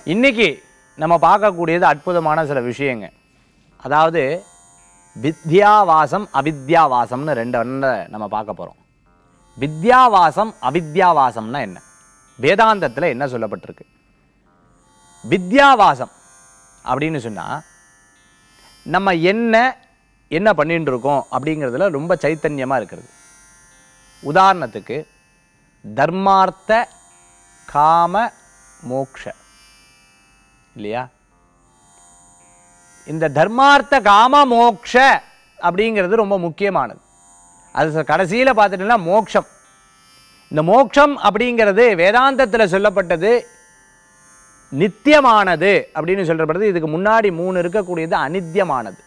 இன்னைக்கு நம்ம பார்க்கக்கூடியது அற்புதமான சில விஷயங்க அதாவது வித்யாவாசம் அவித்யாவாசம்னு ரெண்டு ஒன்றை நம்ம பார்க்க போகிறோம் வித்யாவாசம் அவித்யாவாசம்னா என்ன வேதாந்தத்தில் என்ன சொல்லப்பட்டிருக்கு வித்யாவாசம் அப்படின்னு சொன்னால் நம்ம என்ன என்ன பண்ணிட்டு இருக்கோம் அப்படிங்கிறதுல ரொம்ப சைத்தன்யமாக இருக்கிறது உதாரணத்துக்கு தர்மார்த்த காம மோக்ஷ இல்லையா இந்த தர்மார்த்த காம மோக்ஷ அப்படிங்கிறது ரொம்ப முக்கியமானது அது கடைசியில் பார்த்துட்டீங்கன்னா மோக்ஷம் இந்த மோக்ஷம் அப்படிங்கிறது வேதாந்தத்தில் சொல்லப்பட்டது நித்தியமானது அப்படின்னு சொல்லப்படுறது இதுக்கு முன்னாடி மூணு இருக்கக்கூடியது அனித்தியமானது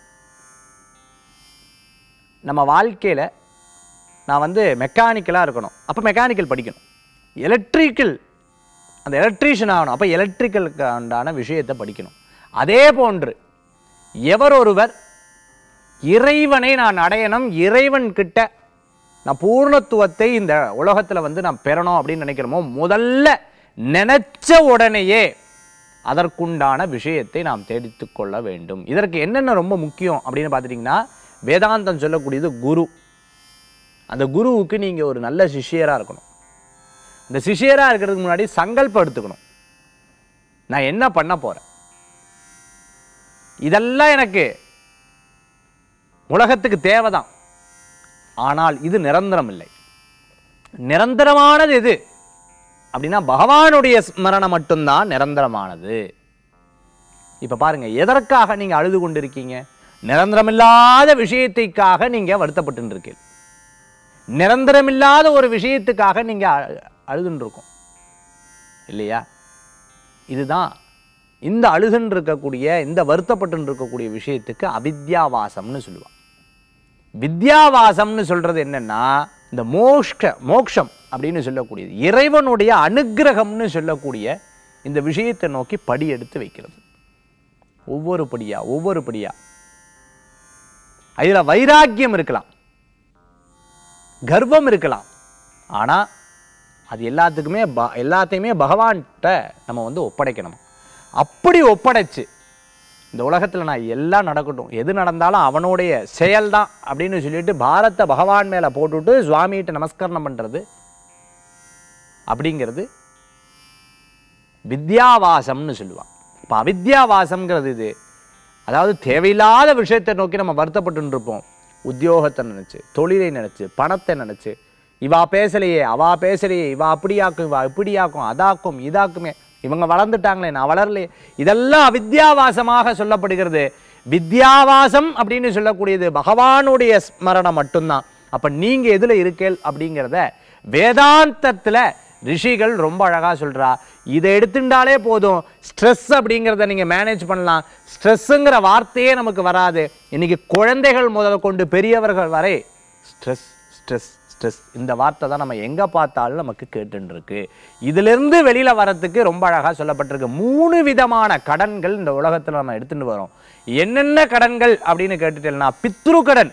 நம்ம வாழ்க்கையில் நான் வந்து மெக்கானிக்கலாக இருக்கணும் அப்போ மெக்கானிக்கல் படிக்கணும் எலக்ட்ரிக்கல் அந்த எலக்ட்ரீஷியன் ஆகணும் அப்போ எலக்ட்ரிக்கலுக்கு உண்டான விஷயத்தை படிக்கணும் அதே போன்று எவர் ஒருவர் இறைவனை நான் அடையணும் இறைவன் கிட்ட நான் பூர்ணத்துவத்தை இந்த உலகத்தில் வந்து நான் பெறணும் அப்படின்னு நினைக்கிறோமோ முதல்ல நினைச்ச உடனேயே அதற்குண்டான விஷயத்தை நாம் தேடித்து கொள்ள வேண்டும் இதற்கு என்னென்ன ரொம்ப முக்கியம் அப்படின்னு பார்த்துட்டிங்கன்னா வேதாந்தம் சொல்லக்கூடியது குரு அந்த குருவுக்கு நீங்கள் ஒரு நல்ல சிஷ்யராக இருக்கணும் அந்த சிஷ்யராக இருக்கிறதுக்கு முன்னாடி சங்கல்பம் எடுத்துக்கணும் நான் என்ன பண்ண போகிறேன் இதெல்லாம் எனக்கு உலகத்துக்கு தேவைதான் ஆனால் இது நிரந்தரம் இல்லை நிரந்தரமானது எது அப்படின்னா பகவானுடைய ஸ்மரணம் மட்டும்தான் நிரந்தரமானது இப்போ பாருங்க எதற்காக நீங்கள் அழுது கொண்டிருக்கீங்க நிரந்தரமில்லாத விஷயத்தைக்காக நீங்கள் வருத்தப்பட்டு இருக்கீங்க நிரந்தரமில்லாத ஒரு விஷயத்துக்காக நீங்கள் அழுதுன்னு இருக்கோம் இல்லையா இதுதான் இந்த அழுதுன்னு இருக்கக்கூடிய இந்த வருத்தப்பட்டு இருக்கக்கூடிய விஷயத்துக்கு அவித்யாவாசம்னு சொல்லுவாங்க வித்யாவாசம்னு சொல்றது என்னன்னா இந்த மோஷ்க மோக்ஷம் அப்படின்னு சொல்லக்கூடியது இறைவனுடைய அனுக்கிரகம்னு சொல்லக்கூடிய இந்த விஷயத்தை நோக்கி படி எடுத்து வைக்கிறது ஒவ்வொரு படியா ஒவ்வொரு படியா இதுல வைராக்கியம் இருக்கலாம் கர்வம் இருக்கலாம் ஆனா அது எல்லாத்துக்குமே ப எல்லாத்தையுமே பகவான்கிட்ட நம்ம வந்து ஒப்படைக்கணும் அப்படி ஒப்படைச்சு இந்த உலகத்தில் நான் எல்லாம் நடக்கட்டும் எது நடந்தாலும் அவனுடைய செயல்தான் அப்படின்னு சொல்லிட்டு பாரத்தை பகவான் மேலே போட்டுவிட்டு சுவாமிகிட்ட நமஸ்கரணம் பண்ணுறது அப்படிங்கிறது வித்யாவாசம்னு சொல்லுவான் இப்போ அவித்யாவாசம்ங்கிறது இது அதாவது தேவையில்லாத விஷயத்தை நோக்கி நம்ம வருத்தப்பட்டு இருப்போம் உத்தியோகத்தை நினச்சி தொழிலை நினச்சி பணத்தை நினச்சி இவா பேசலையே அவா பேசலையே இவா அப்படியாக்கும் இவா இப்படியாக்கும் அதாக்கும் இதாக்குமே இவங்க வளர்ந்துட்டாங்களே நான் வளரலையே இதெல்லாம் அவித்யாவாசமாக சொல்லப்படுகிறது வித்யாவாசம் அப்படின்னு சொல்லக்கூடியது பகவானுடைய ஸ்மரணம் மட்டும்தான் அப்ப நீங்க எதுல இருக்கேள் அப்படிங்கிறத வேதாந்தத்துல ரிஷிகள் ரொம்ப அழகா சொல்றா இதை எடுத்துட்டாலே போதும் ஸ்ட்ரெஸ் அப்படிங்கிறத நீங்க மேனேஜ் பண்ணலாம் ஸ்ட்ரெஸ்ஸுங்கிற வார்த்தையே நமக்கு வராது இன்னைக்கு குழந்தைகள் முதல் கொண்டு பெரியவர்கள் வரை ஸ்ட்ரெஸ் ஸ்ட்ரெஸ் ஸ்ட்ரெஸ் இந்த வார்த்தை தான் நம்ம எங்கே பார்த்தாலும் நமக்கு கேட்டுன்னு இருக்கு இதிலிருந்து வெளியில் வரத்துக்கு ரொம்ப அழகாக சொல்லப்பட்டிருக்கு மூணு விதமான கடன்கள் இந்த உலகத்தில் நம்ம எடுத்துட்டு வரோம் என்னென்ன கடன்கள் அப்படின்னு கேட்டுட்டேன்னா பித்ரு கடன்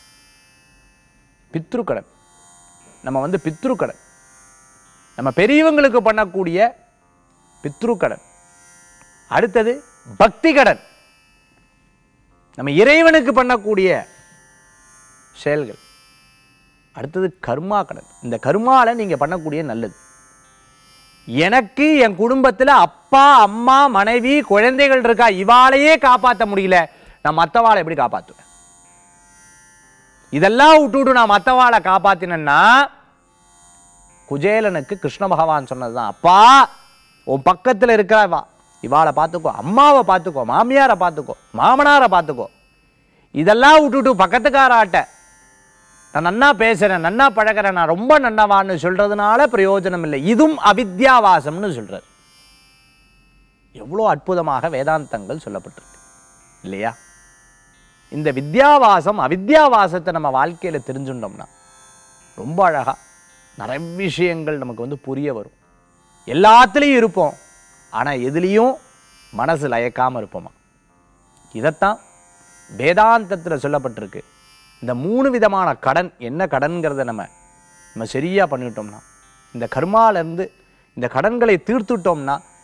பித்ரு கடன் நம்ம வந்து பித்ரு கடன் நம்ம பெரியவங்களுக்கு பண்ணக்கூடிய பித்ரு கடன் அடுத்தது பக்தி கடன் நம்ம இறைவனுக்கு பண்ணக்கூடிய செயல்கள் அடுத்தது கர்மா கடன் இந்த கர்மால நீங்க பண்ணக்கூடிய நல்லது எனக்கு என் குடும்பத்துல அப்பா அம்மா மனைவி குழந்தைகள் இருக்கா இவாளையே காப்பாற்ற முடியல நான் மற்றவாளை எப்படி காப்பாற்றுவேன் இதெல்லாம் விட்டுவிட்டு நான் மற்றவாளை காப்பாத்தினேன்னா குஜேலனுக்கு கிருஷ்ண பகவான் சொன்னதுதான் அப்பா உன் பக்கத்துல இருக்கிறவா இவாளை பார்த்துக்கோ அம்மாவை பார்த்துக்கோ மாமியாரை பார்த்துக்கோ மாமனாரை பார்த்துக்கோ இதெல்லாம் விட்டுட்டு பக்கத்துக்காராட்ட நான் நன்னா பேசுறேன் நன்னா பழகிறேன் நான் ரொம்ப நன்னவான்னு சொல்றதுனால பிரயோஜனம் இல்லை இதுவும் அவித்யாவாசம்னு சொல்றார் எவ்வளோ அற்புதமாக வேதாந்தங்கள் சொல்லப்பட்டிருக்கு இல்லையா இந்த வித்யாவாசம் அவித்யாவாசத்தை நம்ம வாழ்க்கையில தெரிஞ்சுட்டோம்னா ரொம்ப அழகா நிறைய விஷயங்கள் நமக்கு வந்து புரிய வரும் எல்லாத்துலேயும் இருப்போம் ஆனா எதுலேயும் மனசு லயக்காம இருப்போமா இதைத்தான் வேதாந்தத்துல சொல்லப்பட்டிருக்கு இந்த மூணு விதமான கடன் என்ன கடன்கிறத நம்ம நம்ம சரியாக பண்ணிட்டோம்னா இந்த கர்மாலேருந்து இந்த கடன்களை தீர்த்துட்டோம்னா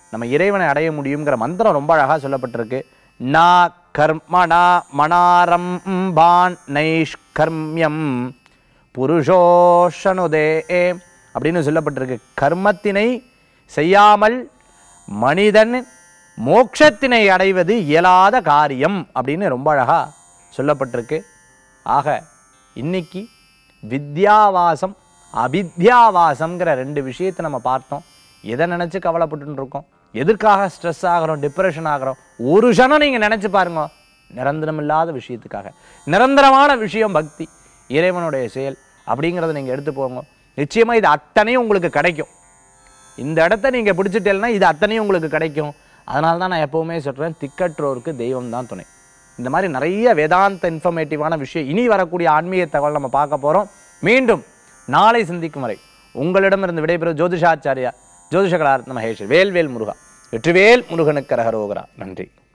நம்ம இறைவனை அடைய முடியுங்கிற மந்திரம் ரொம்ப அழகாக சொல்லப்பட்டிருக்கு நா கர்மணா மணாரம் பான் நைஷ்கர்மியம் புருஷோஷனுதே அப்படின்னு சொல்லப்பட்டிருக்கு கர்மத்தினை செய்யாமல் மனிதன் மோட்சத்தினை அடைவது இயலாத காரியம் அப்படின்னு ரொம்ப அழகா சொல்லப்பட்டிருக்கு ஆக இன்னைக்கு வித்யாவாசம் அவித்யாவாசம்ங்கிற ரெண்டு விஷயத்தை நம்ம பார்த்தோம் எதை நினச்சி கவலைப்பட்டுன்னு இருக்கோம் எதற்காக ஸ்ட்ரெஸ் ஆகிறோம் டிப்ரெஷன் ஆகிறோம் ஒரு க்ஷணம் நீங்கள் நினச்சி பாருங்க நிரந்தரம் இல்லாத விஷயத்துக்காக நிரந்தரமான விஷயம் பக்தி இறைவனுடைய செயல் அப்படிங்கிறத நீங்கள் எடுத்து போங்க நிச்சயமாக இது அத்தனையும் உங்களுக்கு கிடைக்கும் இந்த இடத்த நீங்கள் பிடிச்சிட்டேன்னா இது அத்தனையும் உங்களுக்கு கிடைக்கும் அதனால தான் நான் எப்போவுமே சொல்கிறேன் திக்கற்றோருக்கு தெய்வம் தான் துணை இந்த மாதிரி நிறைய வேதாந்த இன்ஃபர்மேட்டிவான விஷயம் இனி வரக்கூடிய ஆன்மீக தகவல் நம்ம பார்க்க போகிறோம் மீண்டும் நாளை சந்திக்கும் வரை உங்களிடமிருந்து விடைபெறும் ஜோதிஷாச்சாரியா ஜோதிஷ கலாரத்ன மகேஷ் வேல்வேல் முருகா வெற்றிவேல் முருகனுக்கு அரகரோகரா நன்றி